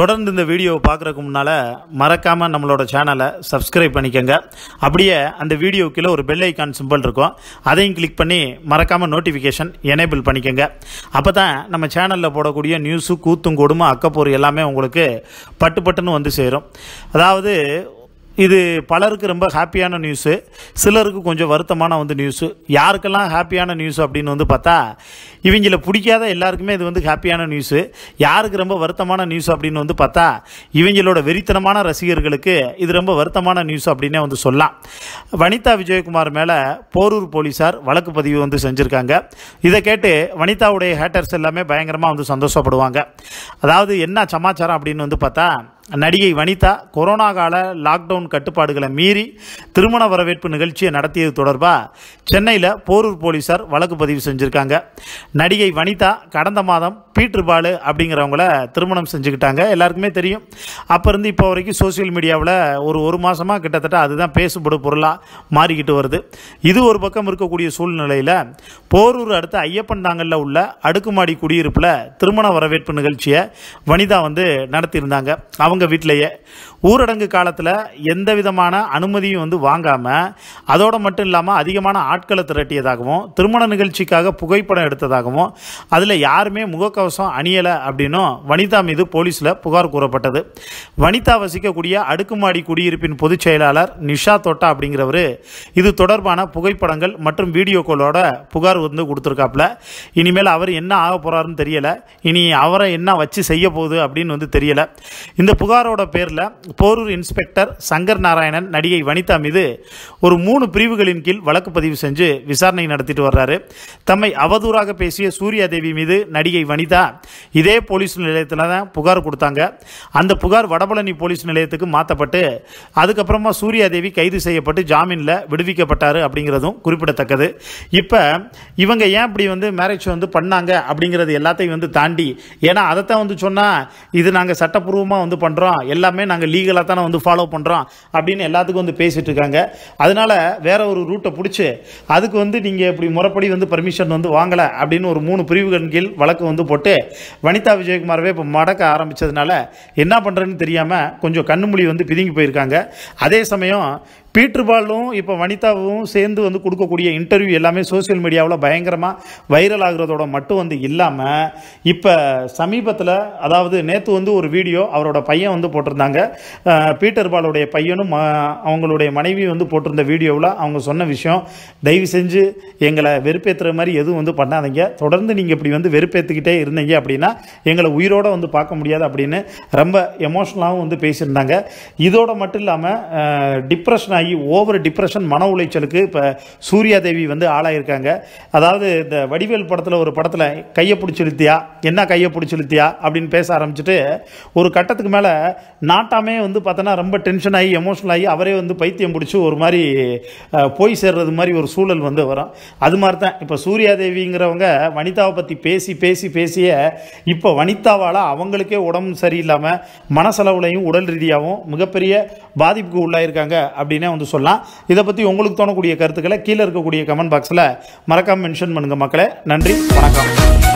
தொடர்ந்து இந்த வீடியோவை பார்க்குறதுக்கு முன்னால் மறக்காமல் நம்மளோட சேனலை சப்ஸ்கிரைப் பண்ணிக்கோங்க அப்படியே அந்த வீடியோ கீழே ஒரு பெல் ஐக்கான் சிம்பிள் இருக்கும் அதையும் கிளிக் பண்ணி மறக்காமல் நோட்டிஃபிகேஷன் எனேபிள் பண்ணிக்கோங்க அப்போ தான் நம்ம சேனலில் போடக்கூடிய நியூஸு கூத்தும் கொடுமை அக்கப்போர் எல்லாமே உங்களுக்கு பட்டு பட்டுன்னு வந்து சேரும் அதாவது இது பலருக்கு ரொம்ப ஹாப்பியான நியூஸு சிலருக்கு கொஞ்சம் வருத்தமான வந்து நியூஸு யாருக்கெல்லாம் ஹாப்பியான நியூஸ் அப்படின்னு வந்து பார்த்தா இவங்கள பிடிக்காத எல்லாருக்குமே இது வந்து ஹாப்பியான நியூஸு யாருக்கு ரொம்ப வருத்தமான நியூஸ் அப்படின்னு வந்து பார்த்தா இவங்களோட வெறித்தனமான ரசிகர்களுக்கு இது ரொம்ப வருத்தமான நியூஸ் அப்படின்னே வந்து சொல்லலாம் வனிதா விஜயகுமார் மேலே போரூர் போலீஸார் வழக்கு பதிவு வந்து செஞ்சுருக்காங்க இதை கேட்டு வனிதாவுடைய ஹேட்டர்ஸ் எல்லாமே பயங்கரமாக வந்து சந்தோஷப்படுவாங்க அதாவது என்ன சமாச்சாரம் அப்படின்னு வந்து பார்த்தா நடிகை வனிதா கொரோனா கால லாக்டவுன் கட்டுப்பாடுகளை மீறி திருமண வரவேற்பு நிகழ்ச்சியை நடத்தியது தொடர்பாக சென்னையில் போரூர் போலீஸார் வழக்கு பதிவு செஞ்சுருக்காங்க நடிகை வனிதா கடந்த மாதம் பீட்டர் பாலு அப்படிங்கிறவங்கள திருமணம் செஞ்சுக்கிட்டாங்க எல்லாருக்குமே தெரியும் அப்போ இருந்து இப்போ வரைக்கும் சோசியல் மீடியாவில் ஒரு ஒரு மாதமாக கிட்டத்தட்ட அதுதான் பேசுபடு பொருளாக மாறிக்கிட்டு வருது இது ஒரு பக்கம் இருக்கக்கூடிய சூழ்நிலையில் போரூர் அடுத்த ஐயப்பன் தாங்கல்ல உள்ள அடுக்குமாடி குடியிருப்பில் திருமண வரவேற்பு நிகழ்ச்சியை வனிதா வந்து நடத்தியிருந்தாங்க அவங்க வீட்டிலேயே ஊரடங்கு காலத்தில் எந்த விதமான அனுமதியும் வந்து வாங்காமல் அதோடு மட்டும் இல்லாமல் அதிகமான ஆட்களை திரட்டியதாகவும் திருமண நிகழ்ச்சிக்காக புகைப்படம் எடுத்ததாகவும் அதில் யாருமே முகக்கவசம் அணியலை அப்படின்னும் வனிதா மீது போலீஸில் புகார் கூறப்பட்டது வனிதா வசிக்கக்கூடிய அடுக்குமாடி குடியிருப்பின் பொதுச் செயலாளர் நிஷா தோட்டா அப்படிங்கிறவர் இது தொடர்பான புகைப்படங்கள் மற்றும் வீடியோக்களோட புகார் வந்து கொடுத்துருக்காப்புல இனிமேல் அவர் என்ன ஆக போகிறாருன்னு தெரியல இனி அவரை என்ன வச்சு செய்ய போகுது அப்படின்னு வந்து தெரியல இந்த புகாரோட பேரில் போரூர் இன்ஸ்பெக்டர் சங்கர் நாராயணன் நடிகை வனிதா மீது ஒரு மூணு பிரிவுகளின் கீழ் வழக்கு பதிவு செஞ்சு விசாரணை நடத்திட்டு வர்றாரு தம்மை அவதூறாக பேசிய சூர்யா தேவி மீது நடிகை வனிதா இதே போலீஸ் நிலையத்தில் தான் புகார் கொடுத்தாங்க அந்த புகார் வடபழனி போலீஸ் நிலையத்துக்கு மாற்றப்பட்டு அதுக்கப்புறமா சூர்யா தேவி கைது செய்யப்பட்டு ஜாமீனில் விடுவிக்கப்பட்டார் அப்படிங்கிறதும் குறிப்பிடத்தக்கது இப்போ இவங்க ஏன் இப்படி வந்து மேரேஜ் வந்து பண்ணாங்க அப்படிங்கிறது எல்லாத்தையும் வந்து தாண்டி ஏன்னா அதைத்தான் வந்து சொன்னால் இது நாங்கள் சட்டப்பூர்வமாக வந்து பண்ணுறோம் எல்லாமே நாங்கள் லீகலாக தானே வந்து ஃபாலோ பண்ணுறோம் அப்படின்னு எல்லாத்துக்கும் வந்து பேசிட்டு இருக்காங்க அதனால வேற ஒரு ரூட்டை பிடிச்சி அதுக்கு வந்து நீங்கள் இப்படி முறைப்படி வந்து பர்மிஷன் வந்து வாங்கலை அப்படின்னு ஒரு மூணு பிரிவுகளின் கீழ் வழக்கு வந்து போட்டு வனிதா விஜயகுமாரவே இப்போ மடக்க ஆரம்பித்ததுனால என்ன பண்ணுறதுன்னு தெரியாமல் கொஞ்சம் கண்ணுமொழி வந்து பிதுங்கி போயிருக்காங்க அதே சமயம் பீட்டர் பாலும் இப்போ வனிதாவும் சேர்ந்து வந்து கொடுக்கக்கூடிய இன்டர்வியூ எல்லாமே சோசியல் மீடியாவில் பயங்கரமாக வைரல் ஆகுறதோட மட்டும் வந்து இல்லாமல் இப்போ சமீபத்தில் அதாவது நேற்று வந்து ஒரு வீடியோ அவரோட பையன் வந்து போட்டிருந்தாங்க அஹ், பீட்டர் பாலுடைய பையனும் ம- அவங்களுடைய மனைவி வந்து போட்டிருந்த வீடியோவில் அவங்க சொன்ன விஷயம் தயவு செஞ்சு எங்களை வெறுப்பேற்றுற மாதிரி எதுவும் வந்து பண்ணாதீங்க தொடர்ந்து நீங்கள் இப்படி வந்து வெறுப்பேற்றுக்கிட்டே இருந்தீங்க அப்படின்னா எங்களை உயிரோட வந்து பார்க்க முடியாது அப்படின்னு ரொம்ப எமோஷ்னலாகவும் வந்து பேசியிருந்தாங்க இதோட மட்டும் இல்லாமல் டிப்ரெஷன் ஆகி ஓவர் டிப்ரெஷன் மன உளைச்சலுக்கு இப்போ சூர்யா தேவி வந்து ஆளாயிருக்காங்க அதாவது இந்த வடிவேல் படத்தில் ஒரு படத்தில் கையை பிடிச்சி இழுத்தியா என்ன கையை பிடிச்சி இழுத்தியா அப்படின்னு பேச ஆரம்பிச்சுட்டு ஒரு கட்டத்துக்கு மேலே நாட்டாமே வந்து பார்த்தோன்னா ரொம்ப டென்ஷன் ஆகி எமோஷனல் ஆகி அவரே வந்து பைத்தியம் பிடிச்சி ஒரு மாதிரி அஹ், போய் சேர்றது மாதிரி ஒரு சூழல் வந்து வரும் அது மாதிரி தான் இப்போ சூர்யா தேவிங்கிறவங்க வனிதாவை பற்றி பேசி பேசி பேசிய இப்போ வனிதாவால் அவங்களுக்கே உடம்பு சரியில்லாமல் மனசளவுலையும் உடல் ரீதியாகவும் மிகப்பெரிய பாதிப்புக்கு உள்ளாயிருக்காங்க அப்படின்னே வந்து சொல்லலாம் இதை பற்றி உங்களுக்கு தோணக்கூடிய கருத்துக்களை கீழே இருக்கக்கூடிய கமெண்ட் பாக்ஸில் மறக்காமல் மென்ஷன் பண்ணுங்கள் மக்களே நன்றி வணக்கம்